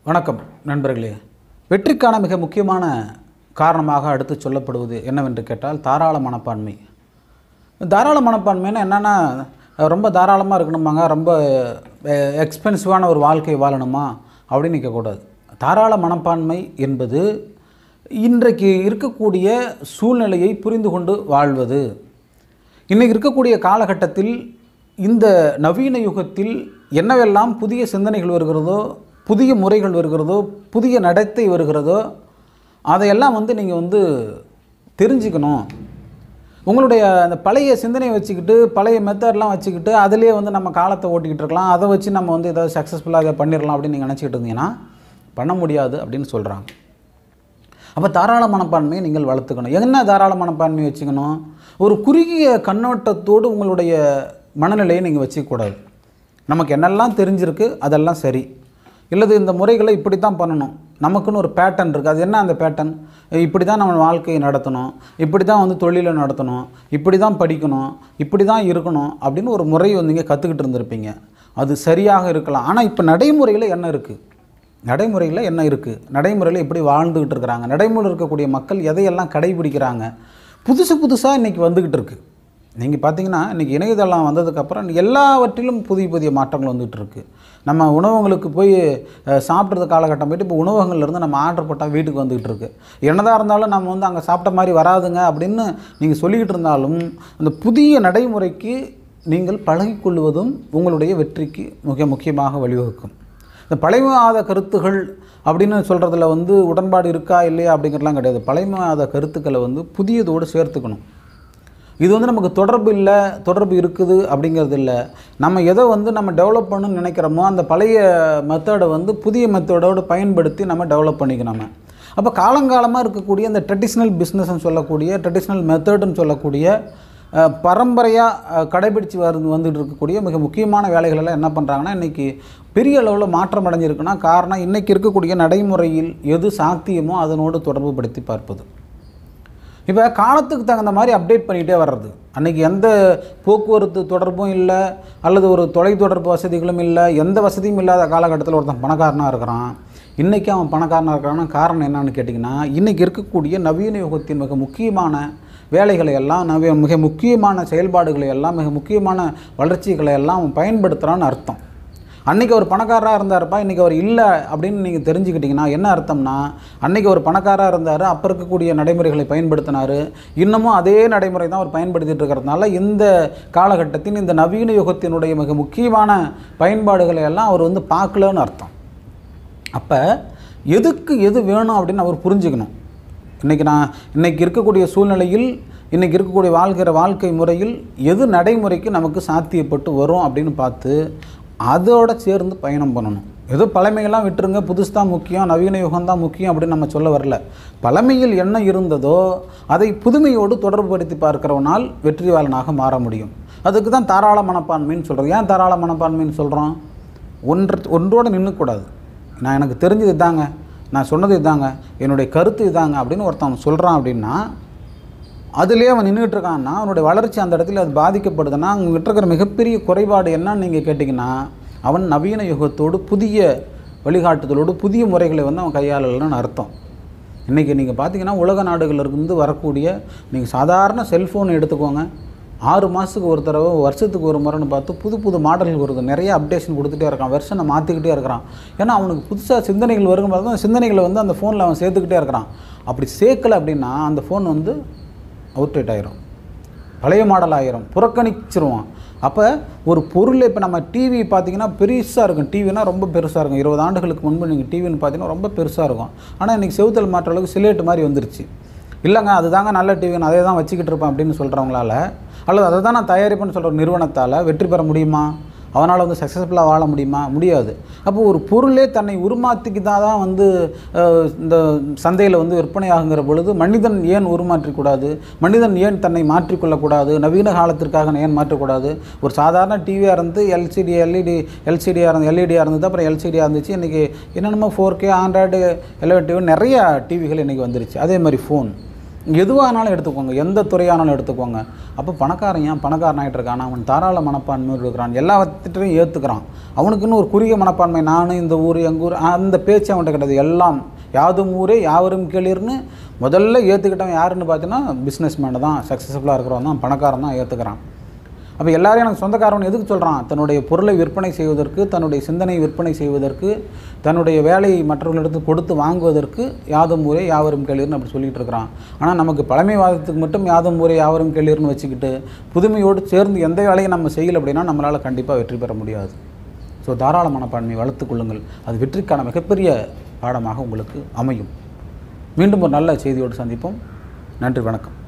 வணக்கம் நண்பர்களே வெற்றிக்கான மிக முக்கியமான காரணமாக அடுத்து சொல்லப்படுவது என்னவென்று கேட்டால் தாராள மனப்பான்மை தாராள மனப்பான்மைன்னா என்னென்னா ரொம்ப தாராளமாக இருக்கணுமாங்க ரொம்ப எக்ஸ்பென்சிவான ஒரு வாழ்க்கை வாழணுமா அப்படின்னு நிற்கக்கூடாது தாராள மனப்பான்மை என்பது இன்றைக்கு இருக்கக்கூடிய சூழ்நிலையை புரிந்து கொண்டு வாழ்வது இன்றைக்கி இருக்கக்கூடிய காலகட்டத்தில் இந்த நவீன யுகத்தில் என்னவெல்லாம் புதிய சிந்தனைகள் வருகிறதோ புதிய முறைகள் வருகிறதோ புதிய நடத்தை வருகிறதோ அதையெல்லாம் வந்து நீங்கள் வந்து தெரிஞ்சுக்கணும் உங்களுடைய அந்த பழைய சிந்தனையை வச்சுக்கிட்டு பழைய மெத்தட்லாம் வச்சுக்கிட்டு அதிலே வந்து நம்ம காலத்தை ஓட்டிக்கிட்டு இருக்கலாம் அதை வச்சு நம்ம வந்து ஏதாவது சக்ஸஸ்ஃபுல்லாக அதை பண்ணிடலாம் அப்படின்னு நீங்கள் நினச்சிக்கிட்டு இருந்தீங்கன்னா பண்ண முடியாது அப்படின்னு சொல்கிறாங்க அப்போ தாராள மனப்பான்மையை நீங்கள் வளர்த்துக்கணும் என்ன தாராள மனப்பான்மையை வச்சுக்கணும் ஒரு குறுகிய கண்ணோட்டத்தோடு உங்களுடைய மனநிலையை நீங்கள் வச்சுக்கக்கூடாது நமக்கு என்னெல்லாம் தெரிஞ்சிருக்கு அதெல்லாம் சரி இல்லது இந்த முறைகளை இப்படி தான் பண்ணணும் நமக்குன்னு ஒரு பேட்டர்ன் இருக்குது அது என்ன அந்த பேட்டர்ன் இப்படி தான் நம்ம வாழ்க்கையை நடத்தணும் இப்படி தான் வந்து தொழிலை நடத்தணும் இப்படி தான் படிக்கணும் இப்படி தான் இருக்கணும் அப்படின்னு ஒரு முறை வந்து நீங்கள் கற்றுக்கிட்டு இருந்திருப்பீங்க அது சரியாக இருக்கலாம் ஆனால் இப்போ நடைமுறையில் என்ன இருக்குது நடைமுறையில் என்ன இருக்குது நடைமுறையில் எப்படி வாழ்ந்துக்கிட்டு இருக்கிறாங்க நடைமுறையில் இருக்கக்கூடிய மக்கள் எதையெல்லாம் கடைபிடிக்கிறாங்க புதுசு புதுசாக இன்றைக்கி வந்துக்கிட்டு இருக்குது நீங்கள் பார்த்தீங்கன்னா இன்றைக்கி இணையதளம் வந்ததுக்கப்புறம் எல்லாவற்றிலும் புதிய புதிய மாற்றங்கள் வந்துகிட்டு இருக்குது நம்ம உணவகங்களுக்கு போய் அஹ், சாப்பிட்றது காலகட்டம் போயிட்டு இப்போ உணவகங்கள்லேருந்து நம்ம ஆர்டர் போட்டால் வீட்டுக்கு வந்துக்கிட்டு இருக்கு என்னதான் இருந்தாலும் நம்ம வந்து அங்கே சாப்பிட்ட மாதிரி வராதுங்க அப்படின்னு நீங்கள் சொல்லிக்கிட்டு இருந்தாலும் அந்த புதிய நடைமுறைக்கு நீங்கள் பழகிக்கொள்வதும் உங்களுடைய வெற்றிக்கு மிக முக்கியமாக வழிவகுக்கும் இந்த பழைமையாத கருத்துகள் அப்படின்னு சொல்கிறதுல வந்து உடன்பாடு இருக்கா இல்லையா அப்படிங்கிறதுலாம் கிடையாது பழைமையாத கருத்துக்களை வந்து புதியதோடு சேர்த்துக்கணும் இது வந்து நமக்கு தொடர்பு இல்லை தொடர்பு இருக்குது அப்படிங்கிறது இல்லை நம்ம எதை வந்து நம்ம டெவலப் பண்ணணும்னு நினைக்கிறோமோ அந்த பழைய மெத்தடை வந்து புதிய மெத்தடோடு பயன்படுத்தி நம்ம டெவலப் பண்ணிக்கணும் அப்போ காலங்காலமாக இருக்கக்கூடிய அந்த ட்ரெடிஷ்னல் பிஸ்னஸ்ன்னு சொல்லக்கூடிய ட்ரெடிஷ்னல் மெத்தடுன்னு சொல்லக்கூடிய பரம்பரையாக கடைபிடிச்சு வந்து வந்துட்டு இருக்கக்கூடிய மிக முக்கியமான வேலைகள் எல்லாம் என்ன பண்ணுறாங்கன்னா இன்றைக்கி பெரிய அளவில் மாற்றம் அடைஞ்சிருக்குன்னா காரணம் இன்றைக்கி இருக்கக்கூடிய நடைமுறையில் எது சாத்தியமோ அதனோடு தொடர்பு படுத்தி பார்ப்பது இப்போ காலத்துக்கு தகுந்த மாதிரி அப்டேட் பண்ணிகிட்டே வர்றது அன்றைக்கி எந்த போக்குவரத்து தொடர்பும் இல்லை அல்லது ஒரு தொலைத்தொடர்பு வசதிகளும் இல்லை எந்த வசதியும் இல்லாத காலகட்டத்தில் ஒருத்தன் பணக்காரனாக இருக்கிறான் இன்றைக்கி அவன் பணக்காரனாக இருக்கிறான்னா காரணம் என்னன்னு கேட்டிங்கன்னா இன்றைக்கி இருக்கக்கூடிய நவீன யுகத்தின் மிக முக்கியமான வேலைகளை எல்லாம் நவீ மிக முக்கியமான செயல்பாடுகளை எல்லாம் மிக முக்கியமான வளர்ச்சிகளை எல்லாம் அவன் பயன்படுத்துகிறான்னு அர்த்தம் அன்றைக்கி ஒரு பணக்காரராக இருந்தாருப்பா இன்றைக்கி அவர் இல்லை அப்படின்னு நீங்கள் தெரிஞ்சுக்கிட்டிங்கன்னா என்ன அர்த்தம்னா அன்றைக்கி ஒரு பணக்காரராக இருந்தார் அப்போ இருக்கக்கூடிய நடைமுறைகளை பயன்படுத்தினார் இன்னமும் அதே நடைமுறை தான் அவர் பயன்படுத்திட்டு இருக்கிறதுனால இந்த காலகட்டத்தின் இந்த நவீன யுகத்தினுடைய மிக முக்கியமான பயன்பாடுகளை எல்லாம் அவர் வந்து பார்க்கலன்னு அர்த்தம் அப்போ எதுக்கு எது வேணும் அப்படின்னு அவர் புரிஞ்சுக்கணும் இன்றைக்கி நான் இன்றைக்கி இருக்கக்கூடிய சூழ்நிலையில் இன்றைக்கி இருக்கக்கூடிய வாழ்கிற வாழ்க்கை முறையில் எது நடைமுறைக்கு நமக்கு சாத்தியப்பட்டு வரும் அப்படின்னு பார்த்து அதோட சேர்ந்து பயணம் பண்ணணும் ஏதோ பழமையெல்லாம் விட்டுருங்க புதுசு தான் முக்கியம் நவீன யுகம் தான் முக்கியம் அப்படின்னு நம்ம சொல்ல வரல பழமையில் என்ன இருந்ததோ அதை புதுமையோடு தொடர்புபடுத்தி பார்க்கிறவனால் வெற்றியாளனாக மாற முடியும் அதுக்கு தான் தாராள மனப்பான்மைன்னு சொல்கிறோம் ஏன் தாராள மனப்பான்மைன்னு சொல்கிறோம் ஒன்று ஒன்றோடு நின்றுக்கூடாது நான் எனக்கு தெரிஞ்சது இதாங்க நான் சொன்னது இதாங்க என்னுடைய கருத்து இதாங்க அப்படின்னு ஒருத்தன் சொல்கிறான் அப்படின்னா அதுலேயே அவன் நின்றுட்டு இருக்கான்னா அவனுடைய வளர்ச்சி அந்த இடத்துல அது பாதிக்கப்படுதுன்னா அவங்ககிட்ட இருக்கிற மிகப்பெரிய குறைபாடு என்னன்னு நீங்கள் கேட்டிங்கன்னா அவன் நவீன யுகத்தோடு புதிய வழிகாட்டுதலோடு புதிய முறைகளை வந்து அவன் கையாளலன்னு அர்த்தம் இன்றைக்கி நீங்கள் பார்த்தீங்கன்னா உலக நாடுகளிலிருந்து வரக்கூடிய நீங்கள் சாதாரண செல்ஃபோன் எடுத்துக்கோங்க ஆறு மாதத்துக்கு ஒரு தடவை வருஷத்துக்கு ஒரு முறைன்னு பார்த்து புது புது மாடல்கள் வருது நிறைய அப்டேஷன் கொடுத்துட்டே இருக்கான் வெர்ஷனை மாற்றிக்கிட்டே இருக்கிறான் ஏன்னா அவனுக்கு புதுசாக சிந்தனைகள் வரும்போது தான் சிந்தனைகளை வந்து அந்த ஃபோனில் அவன் சேர்த்துக்கிட்டே இருக்கிறான் அப்படி சேர்க்கலை அப்படின்னா அந்த ஃபோன் வந்து அவுட்ரேட் ஆயிரும் பழைய மாடல் ஆயிரும் புறக்கணிச்சிருவான் அப்போ ஒரு பொருள் இப்போ நம்ம டிவி பார்த்தீங்கன்னா பெருசாக இருக்கும் டிவினா ரொம்ப பெருசாக இருக்கும் இருபது ஆண்டுகளுக்கு முன்பு நீங்கள் டிவின்னு பார்த்தீங்கன்னா ரொம்ப பெருசாக இருக்கும் ஆனால் இன்றைக்கி செவுத்தல் மாற்ற அளவுக்கு சிலேட்டு மாதிரி வந்துருச்சு இல்லைங்க அதுதாங்க நல்ல டிவி நான் அதே தான் வச்சுக்கிட்டு இருப்பேன் அப்படின்னு சொல்கிறவங்களால அல்லது அதை தான் நான் தயாரிப்பேன்னு சொல்கிற நிறுவனத்தால் வெற்றி பெற முடியுமா அவனால் வந்து சக்ஸஸ்ஃபுல்லாக வாழ முடியுமா முடியாது அப்போ ஒரு பொருளே தன்னை உருமாற்றிக்கு தான் தான் வந்து அஹ், இந்த சந்தையில் வந்து விற்பனையாகுங்கிற பொழுது மனிதன் ஏன் உருமாற்றிக்கூடாது மனிதன் ஏன் தன்னை மாற்றிக்கொள்ளக்கூடாது நவீன காலத்திற்காக ஏன் மாற்றக்கூடாது ஒரு சாதாரண டிவியாக இருந்து எல்சிடி எல்இடி எல்சிடியாக இருந்து எல்இடியாக இருந்தது அப்புறம் எல்சிடியாக இருந்துச்சு இன்றைக்கி என்னென்னமோ four K Android eleven TV நிறைய டிவிகள் இன்றைக்கி வந்துருச்சு அதே மாதிரி ஃபோன் எதுவானாலும் எடுத்துக்கோங்க எந்த துறையானாலும் எடுத்துக்கோங்க அப்போ பணக்காரன் ஏன் பணக்காரன் ஆகிட்டு இருக்கான் அவன் தாராள மனப்பான்மையோடு இருக்கிறான் எல்லாவற்றையும் ஏற்றுக்கிறான் அவனுக்குன்னு ஒரு குறுகிய மனப்பான்மை நான் இந்த ஊர் எங்கள் ஊர் அந்த பேச்சு அவன்கிட்ட கிடையாது எல்லாம் யாதும் ஊரே யாவரும் கேளிர்னு முதல்ல ஏற்றுக்கிட்டவன் யாருன்னு பார்த்தீங்கன்னா பிஸ்னஸ் மேன் தான் சக்ஸஸ்ஃபுல்லாக இருக்கிறவன் தான் பணக்காரன் தான் ஏற்றுக்கிறான் அப்போ எல்லாரையும் எனக்கு சொந்தக்காரன் எதுக்கு சொல்கிறான் தன்னுடைய பொருளை விற்பனை செய்வதற்கு தன்னுடைய சிந்தனை விற்பனை செய்வதற்கு தன்னுடைய வேலையை மற்றவர்களிடத்து கொடுத்து வாங்குவதற்கு யாதும் ஊரே யாவரும் கேளீர்னு அப்படி சொல்லிட்டு இருக்கிறான் ஆனால் நமக்கு பழமைவாதத்துக்கு மட்டும் யாதும் ஊரே யாவரும் கேளீர்னு வச்சுக்கிட்டு புதுமையோடு சேர்ந்து எந்த வேலையை நம்ம செய்யல அப்படின்னா நம்மளால் கண்டிப்பாக வெற்றி பெற முடியாது ஸோ தாராள மனப்பான்மை வளர்த்துக் கொள்ளுங்கள் அது வெற்றிக்கான மிகப்பெரிய பாடமாக உங்களுக்கு அமையும் மீண்டும் ஒரு நல்ல செய்தியோடு சந்திப்போம் நன்றி வணக்கம்